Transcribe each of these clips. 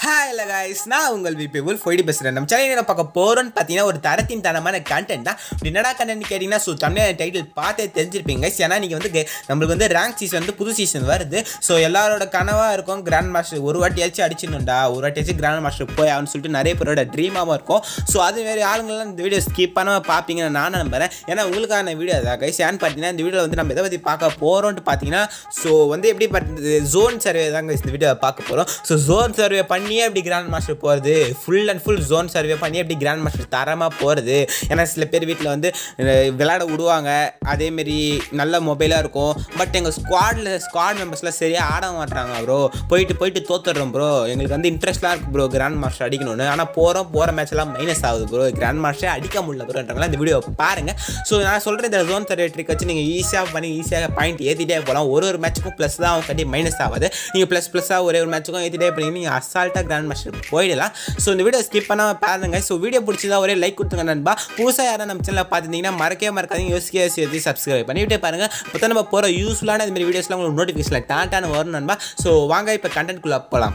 Hi இல்லை guys நான் உங்கள் விபி உல் ஃபொய்டி பேசுகிறேன் நம்ம சேனலில் பார்க்க போகிறோன்னு பார்த்தீங்கன்னா ஒரு தரத்தின் தரமான கண்டென்ட் தான் இப்படி என்னடா கண்டென்ட் கேட்டிங்கன்னா ஸோ தமிழ் டைட்டில் பார்த்தே தெரிஞ்சிருப்பீங்க guys. ஏன்னா நீங்கள் வந்து ge- நம்மளுக்கு வந்து ரேங்க் சீசன் வந்து புது சீசன் வருது ஸோ எல்லாரோட கனவாக இருக்கும் கிராண்ட் மாஸ்டர் ஒரு வாட்டியாச்சும் அடிச்சிடணும்டா ஒரு வாட்டியாச்சும் கிராண்ட் மாஸ்டர் போய் ஆகணும்னு சொல்லிட்டு நிறைய பேரோட ட்ரீமாகவும் இருக்கும் ஸோ அது மாரி ஆளுங்கள்லாம் இந்த வீடியோ ஸ்கிப் பண்ணாமல் பார்ப்பீங்கன்னு நான் நம்புறேன் ஏன்னா உங்களுக்கான வீடியோ தான் கைஸ் ஏன்னு பார்த்தீங்கன்னா இந்த வீடியோவில் வந்து நம்ம எதை பற்றி பார்க்க போகிறோன்ட்டு பார்த்தீங்கன்னா ஸோ வந்து எப்படி பார்த்தது ஜோன் சர்வே தாங்க இந்த வீடியோ பார்க்க போகிறோம் ஸோ ஜோன் சர்வே பண்ணியே எப்படி கிராண்ட் மாஸ்டர் போகிறது full and full zone survey பண்ணி எப்படி கிராண்ட் மாஸ்டர் தரமாக போகிறது ஏன்னா சில பேர் வீட்டில் வந்து அஹ், விளையாட விடுவாங்க அதேமாரி நல்ல மொபைலாக இருக்கும் பட் எங்கள் ஸ்குவாடில் ஸ்குவாட் மெம்பர்ஸ்லாம் சரியாக ஆட மாட்டாங்க ப்ரோ போயிட்டு போயிட்டு தோத்துடுறோம் ப்ரோ எங்களுக்கு வந்து இன்ட்ரெஸ்ட்லாம் இருக்குது ப்ரோ கிராண்ட் மாஸ்டர் அடிக்கணும்னு ஆனால் போகிறோம் போகிற மேட்ச் எல்லாம் மைனஸ் ஆகுது ப்ரோ கிராண்ட் மாஸ்டரே அடிக்க முடியல ப்ரோன்றவங்களா இந்த வீடியோ பாருங்கள் ஸோ நான் சொல்கிற இந்த ஜோன் சர்வே ட்ரிக் வச்சு நீங்கள் ஈஸியாக பண்ணி ஈஸியாக பாயிண்ட் ஏற்றிட்டே போகலாம் ஒரு ஒரு மேட்ச்சுக்கும் ப்ளஸ் தான் அவங்க கட்டி மைனஸ் ஆகாது நீங்கள் ப்ளஸ் ப்ளஸ்ஸாக ஒரே ஒரு மேட்ச்சுக்கும் ஏற்றிட்டே பண்ணி நீங்கள் அசால்ட்டாக கிராண்ட் மாஸ்டர் போயிடலாம் ஸோ இந்த வீடியோ ஸ்கிப் பண்ணாமல் பாருங்க ஸோ வீடியோ பிடிச்சதா ஒரே லைக் கொடுத்துங்க நண்பா புதுசாக யாரும் நம்ம சேனலில் பார்த்துருந்தீங்கன்னா மறக்கவே மறக்காதீங்க யோசிக்க யோசிச்சு சப்ஸ்கிரைப் பண்ணிவிட்டே பாருங்க இப்போ நம்ம போகிற யூஸ்ஃபுல்லான இந்த மாதிரி வீடியோஸ்லாம் உங்களுக்கு நோட்டிஃபிகேஷனில் டாட்டான வரும் நண்பா ஸோ வாங்க இப்போ கண்டென்ட்குள்ளே போகலாம்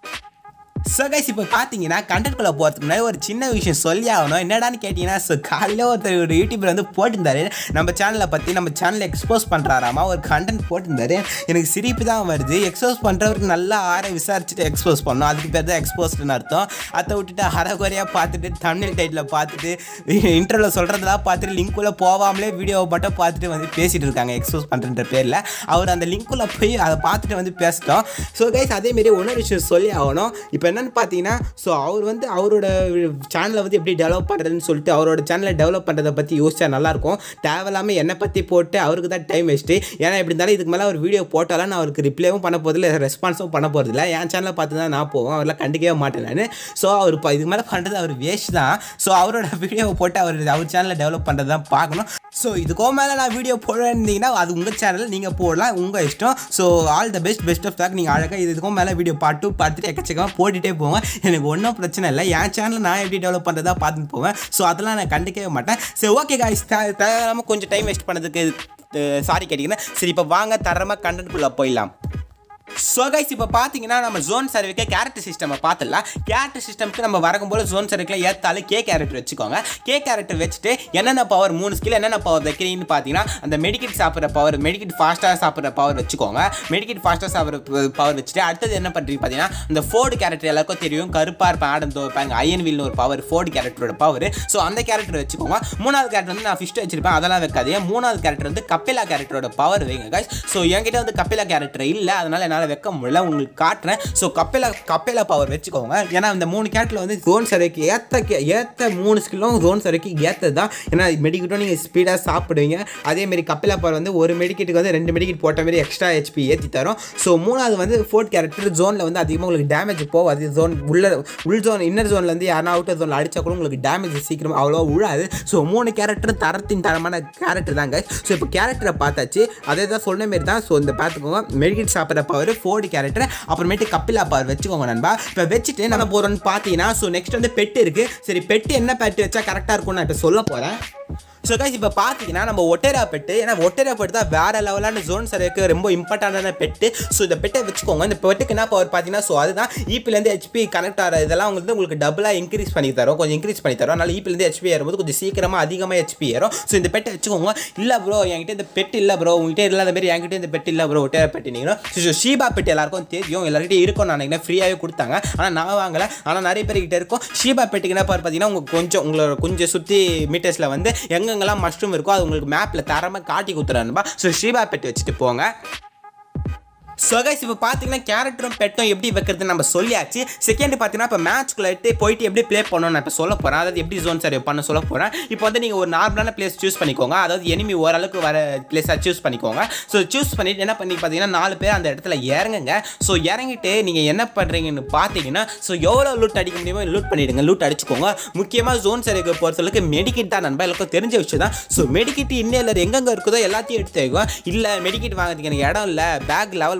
ஸோ கைஸ் இப்போ பார்த்தீங்கன்னா கண்டென்ட்குள்ளே போகிறதுக்கு முன்னாடி ஒரு சின்ன விஷயம் சொல்லி ஆகணும் என்னடான்னு கேட்டிங்கன்னா ஸோ காலையில் ஒருத்தர் ஒரு யூடியூபர் வந்து போட்டிருந்தாரு நம்ம சேனலை பற்றி நம்ம சேனலை எக்ஸ்போஸ் பண்ணுறாராமா ஒரு கண்டென்ட் போட்டிருந்தாரு எனக்கு சிரிப்பு தான் வருது எக்ஸ்போஸ் பண்ணுறவருக்கு நல்லா ஆற விசாரிச்சுட்டு எக்ஸ்போஸ் பண்ணணும் அதுக்கு பேர் தான் எக்ஸ்போஸ்டுன்னு அர்த்தம் அதை விட்டுட்டு அரைகுறையாக பார்த்துட்டு தமிழ் டைட்டில் பார்த்துட்டு இன்டர்வியூவில் சொல்கிறதெல்லாம் பார்த்துட்டு லிங்க்குள்ளே போகாமலே வீடியோவை மட்டும் பார்த்துட்டு வந்து பேசிகிட்டு இருக்காங்க எக்ஸ்போஸ் பண்ணுறன்ற பேரில் அவர் அந்த லிங்க்குள்ளே போய் அதை பார்த்துட்டு வந்து பேசிட்டோம் ஸோ கைஸ் அதேமாரி இன்னொரு விஷயம் சொல்லி ஆகணும் இப்போ என்னென்னு பார்த்தீங்கன்னா ஸோ அவர் வந்து அவரோட சேனலை வந்து எப்படி டெவலப் பண்ணுறதுன்னு சொல்லிட்டு அவரோட சேனலை டெவலப் பண்ணுறதை பற்றி யோசிச்சா நல்லாயிருக்கும் தேவையில்லாமல் என்னை பற்றி போட்டு அவருக்கு தான் டைம் வேஸ்ட்டு ஏன்னா எப்படி இருந்தாலும் இதுக்கு மேலே ஒரு வீடியோ போட்டாலும் நான் அவருக்கு ரிப்ளைவும் பண்ண போதில்லை ரெஸ்பான்ஸும் பண்ண போகிறதில்ல என் சேனலை பார்த்து தான் நான் போவோம் அவரெல்லாம் கண்டுக்கவே மாட்டேன் நான் ஸோ அவர் இப்போ இதுக்கு மேலே பண்ணுறது அவர் வேஸ்ட் தான் ஸோ அவரோட வீடியோவை போட்டு அவர் அவர் சேனலை டெவலப் பண்ணுறது தான் பார்க்கணும் ஸோ இதுக்கோ மேலே நான் வீடியோ போடுறேன்னீங்கன்னா அது உங்கள் சேனல் நீங்கள் போடலாம் உங்கள் இஷ்டம் so all the best best of talk நீங்கள் அழகாக இதுக்கும் மேலே video part two part three எக்கச்சக்கமாக போட்டுகிட்டே போவேன் எனக்கு ஒன்றும் பிரச்சனை இல்லை என் சேனலில் நான் எப்படி டெவலப் பண்ணுறதா பார்த்துட்டு போவேன் ஸோ அதெல்லாம் நான் கண்டுக்கவே மாட்டேன் சரி ஓகே காய்ஸ் தேவையில்லாமல் கொஞ்சம் டைம் வேஸ்ட் பண்ணதுக்கு சாரி கேட்டிங்கன்னா சரி இப்போ வாங்க தரமாக கண்டென்ட்குள்ளே போயிடலாம் ஸோ கைஸ் இப்போ பார்த்தீங்கன்னா நம்ம ஜோன் சர்வேக்கு கேரக்டர் சிஸ்டமை பார்த்துடலாம் கேரக்டர் சிஸ்டம்க்கு நம்ம வரும்போது ஜோன் சர்வேக்கில் ஏற்றாலும் கே கேரக்டர் வச்சுக்கோங்க கே கேரக்டர் வச்சுட்டு என்னென்ன பவர் மூணு ஸ்கில் என்னென்ன பவர் வைக்கிறீங்கன்னு பார்த்தீங்கன்னா அந்த மெடிக்கெட் சாப்பிட்ற பவர் மெடிக்கெட் ஃபாஸ்ட்டாக சாப்பிட்ற பவர் வச்சுக்கோங்க மெடிக்கெட் ஃபாஸ்ட்டாக சாப்பிட்ற பவர் வச்சுட்டு அடுத்தது என்ன பண்ணுறீங்க பார்த்தீங்கன்னா இந்த ஃபோர்டு கேரக்டர் எல்லாருக்கும் தெரியும் கருப்பாக இருப்பேன் ஆடம் தோப்பாங்க அயன் வீல்னு ஒரு பவர் ஃபோர்டு கேரக்டரோட பவர் ஸோ அந்த கேரக்டர் வச்சுக்கோங்க மூணாவது கேரக்டர் வந்து நான் ஃபிஸ்ட் வச்சிருப்பேன் அதெல்லாம் வைக்காதீங்க மூணாவது கேரக்டர் வந்து கப்பிலா கேரக்டரோட பவர் வைங்க guys ஸோ என்கிட்ட வந்து கப்பிலா கேரக்டர் இல்லை அதனால என்னால் வைக்க முடியல உங்களுக்கு காட்டுறேன் ஸோ கப்பிலா கப்பிலா பவர் வச்சுக்கோங்க ஏன்னா இந்த மூணு கேரக்டர் வந்து ஜோன் சரைக்கு ஏற்ற ஏற்ற மூணு ஸ்கில்லும் ஜோன் சரைக்கு ஏற்றது தான் ஏன்னா மெடிக்கெட்டும் நீங்கள் ஸ்பீடாக சாப்பிடுவீங்க அதேமாரி கப்பிலா பவர் வந்து ஒரு மெடிக்கெட்டுக்கு வந்து ரெண்டு மெடிக்கெட் போட்ட மாதிரி எக்ஸ்ட்ரா ஹெச்பி ஏற்றி தரும் ஸோ மூணாவது வந்து ஃபோர்த் கேரக்டர் ஜோனில் வந்து அதிகமாக உங்களுக்கு டேமேஜ் போகாது ஜோன் உள்ள உள் ஜோன் இன்னர் ஜோன்லேருந்து யாரா அவுட்டர் ஜோனில் அடிச்சா கூட உங்களுக்கு டேமேஜ் சீக்கிரம் அவ்வளோ விழாது ஸோ மூணு கேரக்டர் தரத்தின் தரமான கேரக்டர் தாங்க ஸோ இப்போ கேரக்டரை பார்த்தாச்சு அதே தான் சொன்ன மாரி தான் ஸோ இந்த பார்த்துக்கோங்க மெடிக்கெட் சாப்பிட்ற பவர் ஃபோர்டு கேரக்டர் அப்புறமேட்டு கப்பிலா பவர் வச்சுக்கோங்க நண்பா இப்போ வச்சுட்டு நம்ம போகிறோம்னு பார்த்தீங்கன்னா ஸோ நெக்ஸ்ட் வந்து பெட்டு இருக்குது சரி பெட்டு என்ன பெட்டு வச்சா கரெக்டாக இருக்கும்னு நான் இப்போ சொல்ல போகிறேன் ஸோ கைஸ் இப்போ பார்த்தீங்கன்னா நம்ம ஒட்டேரா பெட்டு ஏன்னா ஒட்டேரா பெட்டு தான் வேறு லெவலான ஜோன் சர்வேக்கு ரொம்ப இம்பார்ட்டண்டான பெட்டு ஸோ இந்த பெட்டை வச்சுக்கோங்க இந்த பெட்டுக்கு என்ன பவர் பார்த்தீங்கன்னா ஸோ அதுதான் இபிலேருந்து ஹெச்பி கனெக்ட் ஆகிற இதெல்லாம் வந்து உங்களுக்கு டபுளாக இன்க்ரீஸ் பண்ணி தரும் கொஞ்சம் இன்க்ரீஸ் பண்ணி தரும் அதனால இபிலேருந்து ஹெச்பி ஏறும்போது கொஞ்சம் சீக்கிரமாக அதிகமாக ஹெச்பி ஏறும் ஸோ இந்த பெட்டை வச்சுக்கோங்க இல்லை ப்ரோ என்கிட்ட இந்த பெட் இல்லை ப்ரோ உங்ககிட்ட இல்லாத மாதிரி என்கிட்ட இந்த பெட் இல்லை ப்ரோ ஒட்டேரா பெட்டு நீங்களும் ஸோ ஷீபா பெட் எல்லாருக்கும் தெரியும் எல்லார்கிட்ட இருக்கும் நான் நினைக்கிறேன் ஃப்ரீயாகவே கொடுத்தாங்க ஆனால் நான் வாங்கலை ஆனால் நிறைய பேர்கிட்ட இருக்கும் ஷீபா பெட்டுக்கு என்ன பவர் பார்த்தீங்கன்னா உங்களுக்கு கொஞ்சம் உங்களோட கொஞ்சம் சுற்றி மீட்டர்ஸில் வந்து எங்கெங்கெல்லாம் மஷ்ரூம் இருக்கோ அது உங்களுக்கு மேப்பில் தரமாக காட்டி கொடுத்துறானுப்பா ஸோ ஷீபா பெட் வச்சுட்டு போங்க ஸோ கைஸ் இப்போ பார்த்தீங்கன்னா கேரக்டரும் பெட்டும் எப்படி வைக்கிறது நம்ம சொல்லியாச்சு செகண்ட் பார்த்தீங்கன்னா இப்போ மேட்ச்குள்ளே போயிட்டு எப்படி ப்ளே பண்ணணும் நான் இப்போ சொல்ல போகிறேன் அதாவது எப்படி ஜோன் சர்வே பண்ண சொல்ல போகிறேன் இப்போ வந்து நீங்கள் ஒரு நார்மலான பிளேஸ் சூஸ் பண்ணிக்கோங்க அதாவது எனிமி ஓரளவுக்கு வர பிளேஸாக சூஸ் பண்ணிக்கோங்க ஸோ சூஸ் பண்ணிட்டு என்ன பண்ணி பார்த்தீங்கன்னா நாலு பேர் அந்த இடத்துல இறங்குங்க ஸோ இறங்கிட்டு நீங்கள் என்ன பண்ணுறீங்கன்னு பார்த்தீங்கன்னா ஸோ எவ்வளோ லூட் அடிக்க முடியுமோ லூட் பண்ணிவிடுங்க லூட் அடிச்சுக்கோங்க முக்கியமாக ஜோன் சர்வேக்கு பொறுத்தளவுக்கு மெடிக்கிட் தான் நண்பா எல்லாருக்கும் தெரிஞ்ச விஷயம் தான் ஸோ மெடிக்கிட் இன்னும் எங்கெங்கே இருக்குதோ எல்லாத்தையும் எடுத்து வைக்கும் இல்லை மெடிக்கிட் வாங்குறதுக்கு எனக்கு இடம் இல்லை பேக் லெவல்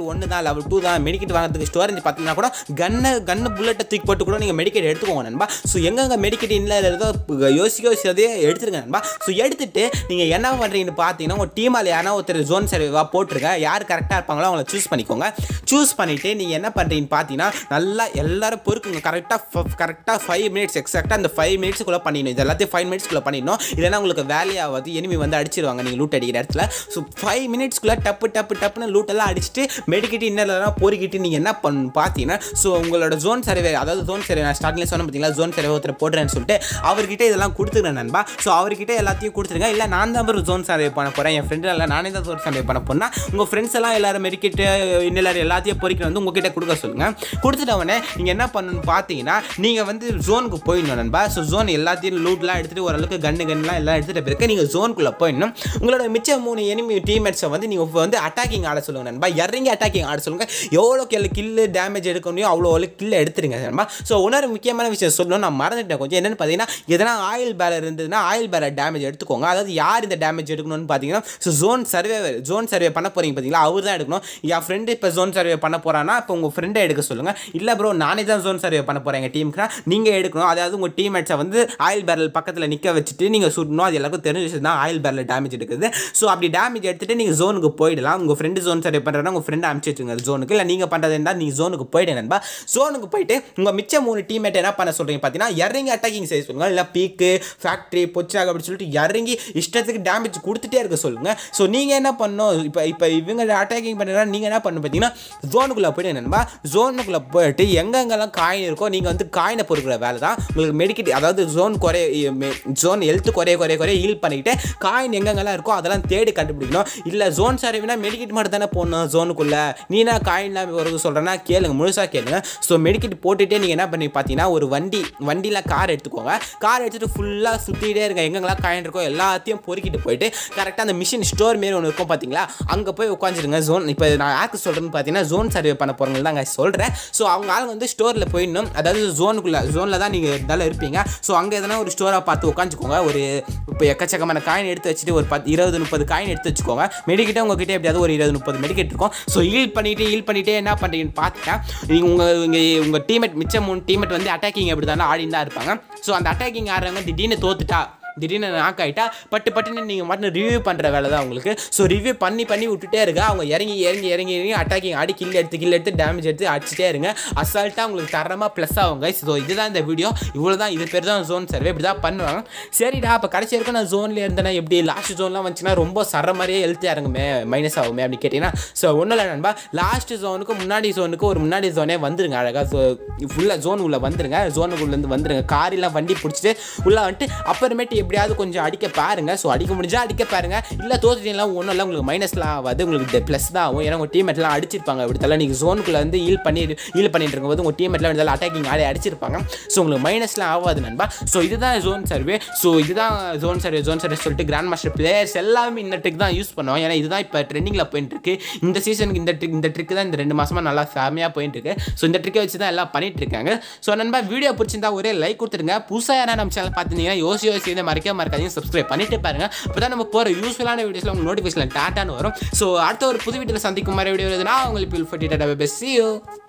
ஒன்று தான் லெவல் டூ தான் மெடிக்கெட் வாங்குறதுக்கு ஸ்டோரேஜ் பார்த்தீங்கன்னா கூட கன்னை கன்னு புல்லட்டை தூக்கி போட்டு கூட நீங்கள் மெடிக்கெட் எடுத்துக்கோங்க நண்பா ஸோ எங்கெங்கே மெடிக்கெட் இல்லை ஏதோ யோசிக்க யோசிச்சதே எடுத்துருங்க நண்பா ஸோ எடுத்துட்டு நீங்கள் என்ன பண்ணுறீங்கன்னு பார்த்தீங்கன்னா உங்கள் டீமால் யாரா ஒருத்தர் ஜோன் சர்வேவாக போட்டுருங்க யார் கரெக்டாக இருப்பாங்களோ அவங்கள சூஸ் பண்ணிக்கோங்க சூஸ் பண்ணிவிட்டு நீங்கள் என்ன பண்ணுறீங்கன்னு பார்த்தீங்கன்னா நல்லா எல்லாரும் பொறுக்குங்க கரெக்டாக கரெக்டாக ஃபைவ் மினிட்ஸ் எக்ஸாக்டாக அந்த ஃபைவ் மினிட்ஸ்க்குள்ளே பண்ணிடணும் இது எல்லாத்தையும் ஃபைவ் மினிட்ஸ்க்குள்ளே பண்ணிடணும் இல்லைன்னா உங்களுக்கு வேலையாவது எனிமி வந்து அடிச்சிருவாங்க நீங்கள் லூட் அடிக்கிற இடத்துல ஸோ ஃபைவ் மினிட்ஸ்க்குள்ளே டப்பு டப்பு டப்புன்னு லூட் எல்லாம் அடிச்சுட்டு மெடிக்கிட்டு இன்னெல்லாம் பொறுக்கிட்டு நீங்கள் என்ன பண்ணணும் பார்த்தீங்கன்னா ஸோ உங்களோட ஜோன் சர்வே அதாவது ஜோன் சர்வே நான் ஸ்டார்டிங்கில் சொன்ன பார்த்தீங்களா ஜோன் சர்வே ஒருத்தர் போடுறேன்னு சொல்லிட்டு அவர்கிட்ட இதெல்லாம் கொடுத்துக்கிறேன் நண்பா ஸோ அவர்கிட்ட எல்லாத்தையும் கொடுத்துருங்க இல்லை நான் தான் ஒரு ஜோன் சர்வே பண்ண போகிறேன் என் ஃப்ரெண்டு இல்லை நானே தான் ஜோன் சர்வே பண்ண போனால் உங்கள் ஃப்ரெண்ட்ஸ் எல்லாம் எல்லாரும் மெடிக்கிட்டு இன்னும் எல்லாத்தையும் பொறிக்கிட்டு வந்து உங்ககிட்ட கொடுக்க சொல்லுங்கள் கொடுத்துட்ட உடனே நீங்கள் என்ன பண்ணணும்னு பார்த்தீங்கன்னா நீங்கள் வந்து ஜோனுக்கு போயிடணும் நண்பா ஸோ ஜோன் எல்லாத்தையும் லூட்லாம் எடுத்துகிட்டு ஓரளவுக்கு கன்று கன்லாம் எல்லாம் எடுத்துகிட்ட பிறகு நீங்கள் ஜோனுக்குள்ளே போயிடணும் உங்களோட மிச்ச மூணு எனிமி டீம்மேட்ஸை வந்து நீங்கள் வந்து அட்டாக்கிங் ஆட சொல்லுங்கள் நண்பா இறங்கி அட்டாக்கிங் ஆட சொல்லுங்கள் எவ்வளோ கில் கில்லு டேமேஜ் எடுக்க முடியும் அவ்வளோ அவ்வளோ கில்ல எடுத்துருங்க நண்பா ஸோ இன்னொரு முக்கியமான விஷயம் சொல்லணும் நான் மறந்துட்டேன் கொஞ்சம் என்னென்னு பார்த்தீங்கன்னா எதனா ஆயில் பேலர் இருந்ததுன்னா ஆயில் பேலர் டேமேஜ் எடுத்துக்கோங்க அதாவது யார் இந்த டேமேஜ் எடுக்கணும்னு பார்த்தீங்கன்னா so zone survey zone survey பண்ண போகிறீங்க பார்த்தீங்களா அவர் தான் எடுக்கணும் என் ஃப்ரெண்டு இப்போ ஜோன் சர்வே பண்ண போகிறான்னா இப்போ உங்கள் ஃப்ரெண்டை எடுக்க சொல்லுங்கள் இல்லை ப்ரோ நானே தான் ஜோன் சர்வே பண்ண போகிறேன் எங்கள் டீமுக்குனா நீங்கள் எடுக்கணும் அதாவது உங்கள் டீம்மேட்ஸை வந்து ஆயில் பேரல் பக்கத்தில் நிற்க வச்சுட்டு நீங்கள் சுடணும் அது எல்லாருக்கும் தெரிஞ்ச விஷயம் தான் ஆயில் பேரல் டேமேஜ் எடுக்குது ஸோ அப்படி டேமேஜ் எடுத்துகிட்டு நீங்கள் ஜோனுக்கு போயிடலாம் உங்கள் ஃப்ரெண்டு ஜோன் சர்வே பண்ணுறதுனா உங்கள் ஃப்ரெண்டு அனுப்பிச்சு வச்சுங்க ஜோனுக்கு இல்லை நீங்கள் பண்ணுறது இருந்தால் நீங்கள் ஜோனுக்கு போயிட்டு நண்பா ஜோனுக்கு போயிட்டு உங்கள் மிச்ச மூணு டீம்மேட் என்ன பண்ண சொல்கிறீங்க பார்த்தீங்கன்னா இறங்கி அட்டாக்கிங் செய்ய சொல்லுங்கள் இல்லை பீக்கு ஃபேக்ட்ரி பொச்சாக அப்படின்னு சொல்லிட்டு இறங்கி இஷ்டத்துக்கு டேமேஜ் கொடுத்துட்டே இருக்க சொல்லுங்கள் ஸோ நீங்கள் என்ன பண்ணணும் இப்போ இப்போ இவங்க அட்டாக்கிங் பண்ணுறா நீங்கள் என்ன பண்ணணும் பார்த்தீங்கன்னா ஜோனுக்குள்ளே போயிட்டு நண்பா ஜோனுக்குள்ளே போயிட்டு எங்கெங்கெல்லாம் காயின் இருக்கோ நீங்கள் வந்து காயினை பொறுக்கிற வேலை தான் உங்களுக்கு மெடிக்கெட் அதாவது ஜோன் குறைய ஜோன் ஹெல்த் குறைய குறைய குறைய ஹீல் பண்ணிக்கிட்டு காயின் எங்கெங்கெல்லாம் இருக்கோ அதெல்லாம் தேடி கண்டுபிடிக்கணும் இல்லை ஜோன் சர்வேனா மெடிக்கெட் மட்டும் தானே போடணும் ஜோனுக்குள்ளே நீனா காயின்லாம் ஒரு சொல்கிறேன்னா கேளுங்க முழுசாக கேளுங்க ஸோ மெடிக்கெட் போட்டுகிட்டே நீங்கள் என்ன பண்ணி பார்த்தீங்கன்னா ஒரு வண்டி வண்டியில் கார் எடுத்துக்கோங்க கார் எடுத்துகிட்டு ஃபுல்லாக சுற்றிக்கிட்டே இருங்க எங்கெங்கெல்லாம் காயின் இருக்கோ எல்லாத்தையும் பொறுக்கிட்டு போயிட்டு கரெக்டாக அந்த மிஷின் ஸ்டோர் மாரி ஒன்று இருக்கும் பார்த்தீங்களா அங்கே போய் உட்காந்துருங்க ஜோன் இப்போ நான் யாருக்கு சொல்கிறேன்னு பார்த்தீங்கன்னா ஜோன் சர்வே பண்ண போகிறவங்க தான் சொல்கிறேன் ஸோ அவங்க ஆளுங்க வந்து ஸ்டோரில் போயிடணும் அதாவது ஜோனுக்குள்ளே ஜோனில் தான் நீங்கள் இருந்தாலும் இருப்பீங்க ஸோ அங்கே எதனா ஒரு ஸ்டோராக பார்த்து உட்காந்துக்கோங்க ஒரு இப்போ எக்கச்சக்கமான காயின் எடுத்து வச்சுட்டு ஒரு பத்து இருபது முப்பது காயின் எடுத்து வச்சுக்கோங்க மெடிக்கிட்ட உங்ககிட்ட எப்படியாவது ஒரு இருபது முப்பது மெடிக்கெட் இருக்கும் ஸோ ஹீல் பண்ணிவிட்டு ஹீல் பண்ணிவிட்டு என்ன பண்ணுறீங்கன்னு பார்த்துட்டேன் நீங்கள் உங்கள் உங்கள் உங்கள் டீமேட் மிச்சம் மூணு டீமேட் வந்து அட்டாக்கிங் எப்படி தானே ஆடின்னு தான் இருப்பாங்க ஸோ அந்த அட்டாக்கிங் ஆடுறவங்க திடீர்னு தோத்துட்டா திடீர்னு நாக் ஆகிட்டா பட்டு பட்டுன்னு நீங்கள் மட்டும் ரிவ்யூ பண்ணுற வேலை தான் உங்களுக்கு ஸோ ரிவ்யூ பண்ணி பண்ணி விட்டுட்டே இருங்க அவங்க இறங்கி இறங்கி இறங்கி இறங்கி அட்டாக்கிங் ஆடி கில் எடுத்து கில் எடுத்து டேமேஜ் எடுத்து அடிச்சுட்டே இருங்க அசால்ட்டாக உங்களுக்கு தரமாக ப்ளஸ் ஆகுங்க ஸோ இதுதான் இந்த வீடியோ இவ்வளோ தான் இது பேர் தான் ஜோன் சர்வே இப்படி தான் பண்ணுவாங்க சரிடா அப்போ கடைசி வரைக்கும் நான் ஜோனில் இருந்தேன்னா எப்படி லாஸ்ட் ஜோன்லாம் வந்துச்சுன்னா ரொம்ப சர மாதிரியே ஹெல்த் இறங்குமே மைனஸ் ஆகுமே அப்படின்னு கேட்டிங்கன்னா ஸோ ஒன்றும் இல்லை நண்பா லாஸ்ட் ஜோனுக்கு முன்னாடி ஜோனுக்கு ஒரு முன்னாடி ஜோனே வந்துருங்க அழகாக ஸோ ஃபுல்லாக ஜோன் உள்ளே வந்துருங்க ஜோனுக்குள்ளேருந்து வந்துருங்க காரெல்லாம் வண்டி பிடிச்சிட்டு உள்ளே வந்துட்டு அப்புறமேட்டு எப்படியாவது கொஞ்சம் அடிக்க பாருங்க ஸோ அடிக்க முடிஞ்சா அடிக்க பாருங்க இல்லை தோத்துட்டீங்கன்னா ஒன்றும் இல்லை உங்களுக்கு மைனஸ்லாம் ஆகாது உங்களுக்கு ப்ளஸ் தான் ஆகும் ஏன்னா உங்கள் டீமேட்லாம் அடிச்சிருப்பாங்க அப்படி தலை நீங்கள் ஜோனுக்குள்ளே வந்து ஹீல் பண்ணி ஹீல் பண்ணிட்டு இருக்கும்போது உங்கள் டீமேட்லாம் இருந்தாலும் அட்டாக்கிங் ஆடி அடிச்சிருப்பாங்க ஸோ உங்களுக்கு மைனஸ்லாம் ஆகாது நண்பா ஸோ இதுதான் ஜோன் சர்வே ஸோ இதுதான் ஜோன் சர்வே ஜோன் சர்வே சொல்லிட்டு கிராண்ட் மாஸ்டர் பிளேயர்ஸ் எல்லாமே இந்த ட்ரிக் தான் யூஸ் பண்ணுவோம் ஏன்னா இதுதான் இப்போ ட்ரெண்டிங்கில் போயிட்டு இருக்கு இந்த சீசனுக்கு இந்த ட்ரிக் இந்த ட்ரிக் தான் இந்த ரெண்டு மாசமா நல்லா ஃபேமியாக போயிட்டு இருக்கு ஸோ இந்த ட்ரிக்கை வச்சு தான் எல்லாம் பண்ணிட்டு இருக்காங்க ஸோ நண்பா வீடியோ பிடிச்சிருந்தா ஒரே லைக் கொடுத்துருங்க புதுசாக யாரா நம்ம சேனல் பார்த்துருந்தீங்கன்னா யோசி யோசி இதை மறக்க மறக்காதீங்க சப்ஸ்கிரைப் பண்ணிட்டு பாருங்க அப்போ தான் நம்ம போகிற யூஸ்ஃபுல்லான வீடியோஸில் உங்களுக்கு நோட்டிஃபிகேஷன் டாட்டான்னு வரும் ஸோ அடுத்த ஒரு புது வீட்டில் சந்திக்கும் மாதிரி வீடியோ நான் உங்களுக்கு பில் ஃபட்டி டாட்டா பெஸ்ட் யூ